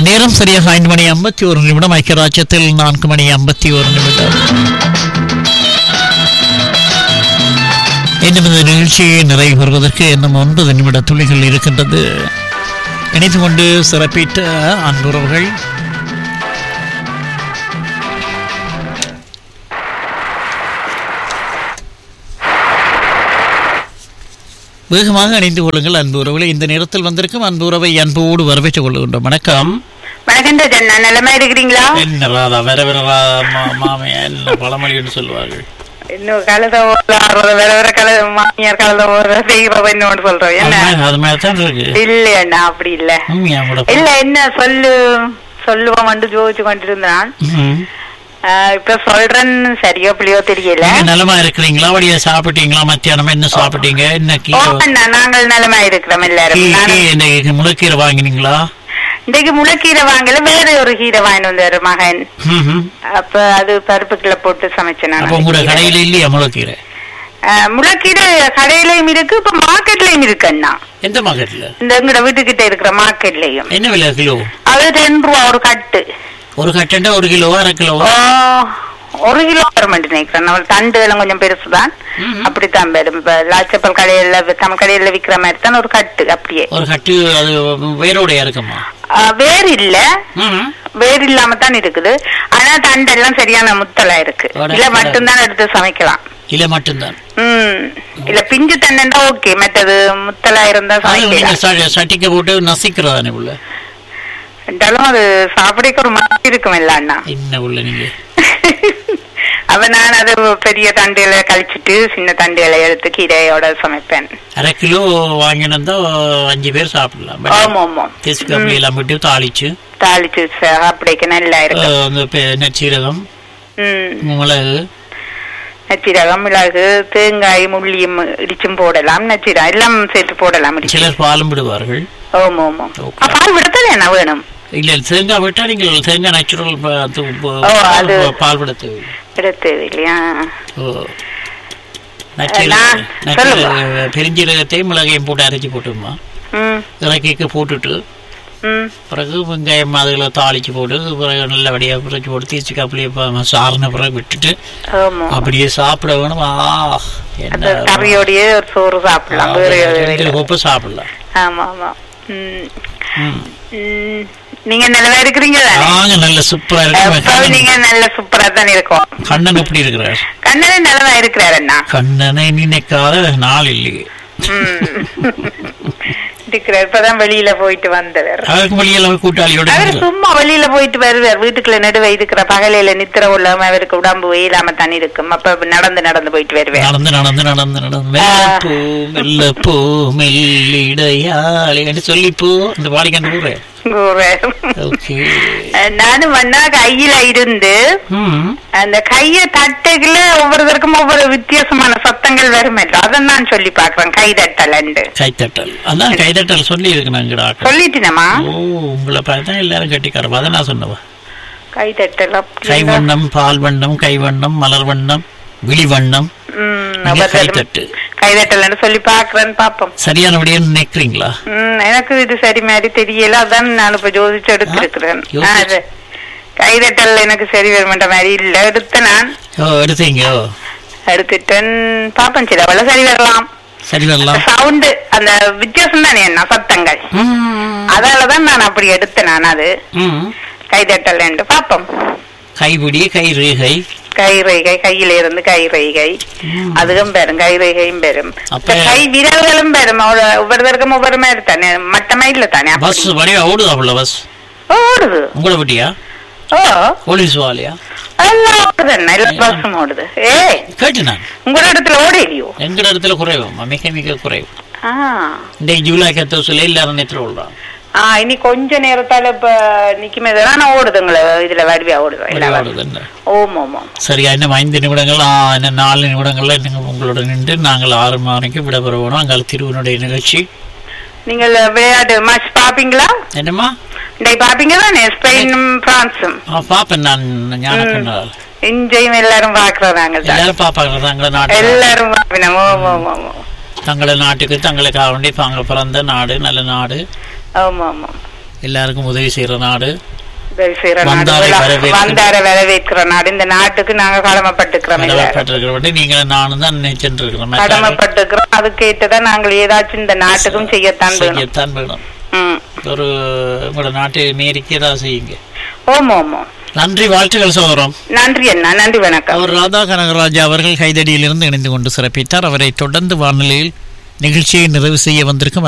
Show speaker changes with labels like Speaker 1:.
Speaker 1: நேரம் சரியாக ஐந்து மணி ஐம்பத்தி ஒரு நிமிடம் ஐக்கியராஜ்யத்தில் நான்கு மணி ஐம்பத்தி ஒரு நிமிடம் இன்னும் இந்த நிகழ்ச்சியை நிறைவு பெறுவதற்கு இன்னும் ஒன்பது நிமிட துளிகள் இருக்கின்றது இணைத்து கொண்டு சிறப்பித்த அன்புறவர்கள் வேகமாக இணைந்து கொள்ளுங்கள் அன்பு உறவுகளை இந்த நேரத்தில் வந்திருக்கும் அன்பு உறவை அன்போடு வரவேற்றுக் கொள்கின்றோம் வணக்கம்
Speaker 2: வணக்கம் ஜன்னா நிலமா இருக்கிறீங்களா
Speaker 1: என்ன ராதா வர வர மாமையா என்ன பழமொழின்னு சொல்லுவார்கள்
Speaker 2: இன்னும் கழுத ஓடுற வேற வேற கழுத மாமியார் கழுத ஓடுற செய்கிறத இன்னொன்று சொல்றோம் என்ன
Speaker 1: அது மாதிரி- அது மாதிரி தான் இருக்கு
Speaker 2: இல்ல அண்ணா அப்படி இல்ல
Speaker 1: உண்மையா கூட
Speaker 2: இல்ல என்ன சொல்லு சொல்லுவோம் வந்து ஜோதிச்சு கொண்டிருந்தான்
Speaker 1: ம்.
Speaker 2: ஆஹ் இப்ப சொல்றேன்னு சரியோ பிள்ளையோ தெரியல
Speaker 1: நீங்க நலமா இருக்கிறீங்களா வழியா சாப்பிட்டீங்களா மத்தியானம் என்ன சாப்பிட்டீங்க என்ன
Speaker 2: ஓ
Speaker 1: கீரை
Speaker 2: அண்ணா நாங்கள் நலமா இருக்கிறோம் எல்லாரும்
Speaker 1: கீ-
Speaker 2: நானும்
Speaker 1: கீ- இந்த முளைக்கீரை வாங்கினீங்களா
Speaker 2: இன்னைக்கு முளைக்கீரை வாங்கல வேற ஒரு கீரை வாங்கிட்டு வந்தாரு மகன்
Speaker 1: ம், ம்.
Speaker 2: அப்ப அது பருப்புக்குள்ள போட்டு சமைச்சேன் நான்
Speaker 1: அப்ப
Speaker 2: அந்த
Speaker 1: உங்களோட
Speaker 2: கீரை.
Speaker 1: கடையில இல்லையா முளைக்கீரை
Speaker 2: ஆஹ் முளைக்கீரை கடையிலயும் இருக்கு இப்ப மார்க்கெட்லயும் இருக்கு அண்ணா
Speaker 1: எந்த மார்க்கெட்ல
Speaker 2: இந்த எங்கட வீட்டுக்கிட்ட இருக்கிற மார்க்கெட்லயும்
Speaker 1: என்ன விலை கிலோ
Speaker 2: அது ரெண்டு ரூபா ஒரு கட்டு
Speaker 1: ஒரு கட்டண்டா ஒரு கிலோவா அரை கிலோவா
Speaker 2: ஆ, ஒரு கிலோ வர மாட்டேன் நினைக்கிறேன் நம்ம தண்டுகளும் கொஞ்சம் பெருசுதான்
Speaker 1: ம்ஹும்.
Speaker 2: அப்படித்தான் வரும் இப்ப லாச்சப்பல் கடையில நம்ம கடையில விக்கிற மாதிரி தான் ஒரு கட்டு அப்படியே
Speaker 1: ஒரு கட்டு அது வேரோடைய இருக்குமா
Speaker 2: ஆ, வேர் இல்ல
Speaker 1: ம்.
Speaker 2: வேர் இல்லாம தான் இருக்குது ஆனா தண்டெல்லாம் சரியான முத்தலா இருக்கு
Speaker 1: அட,
Speaker 2: இல்ல
Speaker 1: அட.
Speaker 2: மட்டும்தான் எடுத்து சமைக்கலாம்
Speaker 1: இல்ல மட்டும்தான்
Speaker 2: ம் இல்ல பிஞ்சு தண்டா ஓகே மற்றது முத்தலா இருந்தா
Speaker 1: அது நீங்க
Speaker 2: சமைக்கலாம்
Speaker 1: ச- சட்டிக்க போட்டு நசிக்கிறதானே உள்ள
Speaker 2: என்றாலும் அது சாப்பிடக்கு ஒரு மாதிரி இருக்கும் இல்ல அண்ணா
Speaker 1: என்ன உள்ள நீங்க
Speaker 2: நான் அது பெரிய தண்டையில கழிச்சிட்டு சின்ன தண்டையில எடுத்து கீரையோட சமைப்பேன்
Speaker 1: அரை கிலோ வாங்கினா அஞ்சு பேர் சாப்பிடலாம்
Speaker 2: ஆமா ஆமா
Speaker 1: தேசி கம்பி எல்லாம் விட்டு தாளிச்சு
Speaker 2: தாளிச்சு சாப்பிடைக்கு நல்லா இருக்கு
Speaker 1: அஹ், அந்த பெ- நெச்சீரகம்
Speaker 2: ம்
Speaker 1: மிளகு
Speaker 2: நச்சீரகம் மிளகு தேங்காய் முள்ளியும் இடிச்சும் போடலாம் நச்சீரகம் எல்லாம் சேர்த்து போடலாம் இடிச்சு
Speaker 1: சிலர் பாலும் விடுவார்கள்
Speaker 2: ஆமா ஆமா
Speaker 1: Okay.
Speaker 2: ஆ, பால் விடத்தானே என்ன வேணும்
Speaker 1: இல்ல தேங்காய் விட்டா நீங்கள் தேங்காய் நேச்சுரல்
Speaker 2: ஓ, அது-
Speaker 1: பால் விட தேவை
Speaker 2: விடத்து இல்லையா
Speaker 1: ஓ நச்சீரக
Speaker 2: நான்
Speaker 1: நச்சீரக
Speaker 2: சொல்லுங்க.
Speaker 1: பெருஞ்சீரகத்தையும் மிளகையும் போட்டு அரைச்சி போட்டுமா
Speaker 2: ம்
Speaker 1: இறக்கிக்கு போட்டுட்டு
Speaker 2: ம்
Speaker 1: பிறகு வெங்காயம் அதில் தாளிச்சு போட்டு பிறகு நல்லபடியாக பிறகு போட்டு தீச்சு அப்படியே சாறின பிறகு விட்டுட்டு
Speaker 2: ஆமா
Speaker 1: அப்படியே சாப்பிட வேணும் ஆ
Speaker 2: அந்த
Speaker 1: என்ன
Speaker 2: கறியோடய ஒரு சோறு சாப்பிடலாம் வேற எதுவும்
Speaker 1: ரெண்டு
Speaker 2: இல்லை.
Speaker 1: கோப்பை சாப்பிடலாம்
Speaker 2: ஆமா ஆமா ம்
Speaker 1: ம்.
Speaker 2: ம். நீங்க நல்லா இருக்கிறீங்க தானே
Speaker 1: நாங்க நல்ல சூப்பரா
Speaker 2: எப்பவும்
Speaker 1: இருக்கு
Speaker 2: நீங்க நல்ல சூப்பரா தான் இருக்கோம்
Speaker 1: கண்ணன் எப்படி இருக்கிறார்
Speaker 2: கண்ணன் நல்லதா இருக்கிறாரு அண்ணா
Speaker 1: கண்ணனை நினைக்காத நாள் இல்லையே
Speaker 2: இருக்கிறார் இப்பதான் வெளியில போயிட்டு வந்தவர்
Speaker 1: அதற்கு வழியெல்லாம் கூட்டாளியோட
Speaker 2: அவர்
Speaker 1: இருக்கிறார்.
Speaker 2: சும்மா வெளியில போயிட்டு வருவார் வீட்டுக்குள்ள நடுவே இருக்கிற பகலையில நித்திர உள்ளாம அவருக்கு உடம்பு இல்லாம தண்ணி இருக்கும் அப்ப நடந்து நடந்து போயிட்டு வருவார்
Speaker 1: நடந்து நடந்து நடந்து நடந்து மெல்ல போ மெல்ல போ மெல்லிடையாளே என்று சொல்லி போ அந்த பாடிக்கண்டு போறேன் ஓகே
Speaker 2: நானும் வந்தா கையில இருந்து
Speaker 1: ம்
Speaker 2: அந்த கைய தட்டுக்குள்ள ஒவ்வொருத்தருக்கும் ஒவ்வொரு வித்தியாசமான சத்தங்கள் வருமல்ல அதை நான் சொல்லி பாக்குறேன் கை தட்டலண்டு
Speaker 1: கைத்தட்டல் அதான் கைத்தட்டல் சொல்லி இருக்கு நாங்கடா
Speaker 2: சொல்லிட்டினமா
Speaker 1: ஓ உங்களை பார்த்தா எல்லாரும் கட்டிக்காரப்பா அதை நான் சொன்னவா
Speaker 2: கை தட்டல் அப்படி
Speaker 1: கை வண்ணம் பால் வண்ணம் கை வண்ணம் மலர் வண்ணம் விழி வண்ணம்
Speaker 2: ம்,
Speaker 1: நீங்க
Speaker 2: அப்ப
Speaker 1: கைத்தட்டு
Speaker 2: கை தட்டலன்னு சொல்லி பாக்குறேன்னு பாப்போம்
Speaker 1: சரியானபடியா நினைக்கிறீங்களா
Speaker 2: ம், எனக்கு இது சரி மாதிரி தெரியல அதான் நான் இப்ப ஜோதிச்சு எடுத்திருக்கிறேன்
Speaker 1: ஆ, யோசிச்சு.
Speaker 2: கைதட்டல் எனக்கு சரி வருமென்ற மாதிரி இல்ல எடுத்த நான்
Speaker 1: ஓ எடுத்தீங்க ஓ
Speaker 2: எடுத்துட்டேன் பாப்பேன் சில வேலை சரி வரலாம்
Speaker 1: சரி வரலாம்
Speaker 2: சவுண்டு அந்த வித்தியாசம் தானே என்ன சத்தங்கள்
Speaker 1: ம்.
Speaker 2: அதாலதான் நான் அப்படி எடுத்தேன் நான் அது
Speaker 1: ம்.
Speaker 2: கைதட்டல் என்று பாப்போம்
Speaker 1: கைபிடி கை ரேகை
Speaker 2: கை ரேகை கையில இருந்து கை ரேகை
Speaker 1: ம்.
Speaker 2: அதுவும் பெறும் கை ரேகையும் பெறும்
Speaker 1: அப்ப-
Speaker 2: கை விரல்களும் பெறும் ஒரு- ஒவ்வொருத்தருக்கும் ஒவ்வொரு மாதிரி தானே மட்டமா இல்ல தானே அப்படி.
Speaker 1: பஸ் வழியா ஓடுதாப்புல பஸ்
Speaker 2: ஓடுது
Speaker 1: உங்களை விட்டியா
Speaker 2: ஓ
Speaker 1: போலீஸ் வாலியா
Speaker 2: எல்லாம் ஓடுது என்ன எல்லா பஸ்ஸும் ஓடுது ஏய்
Speaker 1: கேட்டு நான்
Speaker 2: உங்களோட இடத்துல ஓட இல்லையோ
Speaker 1: எங்கட இடத்துல குறைவு மிக மிக குறைவு
Speaker 2: ஆ
Speaker 1: இந்த ஜூலை கத்தோசில எல்லாரும் நேற்று ஓடுறான்
Speaker 2: ஆ இனி கொஞ்ச நேரத்தால இப்ப நிக்குமே நான் ஓடுதுங்களே இதுல வடிவா ஓடுது எல்லா பஸ்ஸும்.
Speaker 1: ஓடுதுன்னு
Speaker 2: ஓம் ஓம்
Speaker 1: சரியா இன்னும் ஐந்து நிமிடங்கள் ஆ, இன்னும் நாலு நிமிடங்கள்ல நீங்கள் உங்களோட நின்று நாங்கள் ஆறு மணிக்கு விடைபெறுவோம் அங்கே திருவனுடைய நிகழ்ச்சி
Speaker 2: நீங்கள் விளையாட்டு மேட்ச் பாப்பீங்களா
Speaker 1: என்னம்மா
Speaker 2: இன்னைக்கு பாப்பீங்க தானே ஸ்பெயினும் பிரான்ஸும்
Speaker 1: ஆ, பாப்பேன் நான் ஞான கண்ணால்
Speaker 2: இஞ்சையும் எல்லாரும் பாக்குறாங்க தான்.
Speaker 1: எல்லாரும் பாப்பாங்க தங்களை நாட்டு
Speaker 2: எல்லாரும் பாப்பினோம் ஓம் ஓம் ஓம் ஓம்.
Speaker 1: தங்களை நாட்டுக்கு தங்களுக்காக வேண்டி தாங்க பிறந்த நாடு நல்ல நாடு
Speaker 2: ஆமா ஆமா
Speaker 1: எல்லாருக்கும் உதவி செய்யற நாடு
Speaker 2: உதவி செய்யற நாடு.
Speaker 1: வந்தாரை வரவேற்கிற-
Speaker 2: வந்தாரை வரவேற்கிற நாடு இந்த நாட்டுக்கு நாங்க கடமைப்பட்டிருக்கிறோம் எல்லாரும்.
Speaker 1: கடமைப்பட்டிருக்கிறபடி நீங்களும் நானும் தான் நினைச்சிருக்கிறோம்
Speaker 2: கடமைப்பட்டிருக்கிறோம் அதுக்கேற்றதான் நாங்கள் ஏதாச்சும் இந்த நாட்டுக்கும் செய்யத்தான் வேணும்
Speaker 1: செய்யத்தான் வேணும்
Speaker 2: ம்.
Speaker 1: ஒரு உங்களோட நாட்டு நேரிக்கை ஏதாவது செய்யுங்க
Speaker 2: ஓமோ ஓமோ
Speaker 1: நன்றி வாழ்த்துக்கள் சோதரம்
Speaker 2: நன்றி அண்ணா நன்றி வணக்கம்
Speaker 1: அவர் ராதா கனகராஜா அவர்கள் கைதடியிலிருந்து இணைந்து கொண்டு சிறப்பித்தார் அவரை தொடர்ந்து வானொலியில் நிகழ்ச்சியை நிறைவு செய்ய வந்திருக்கும்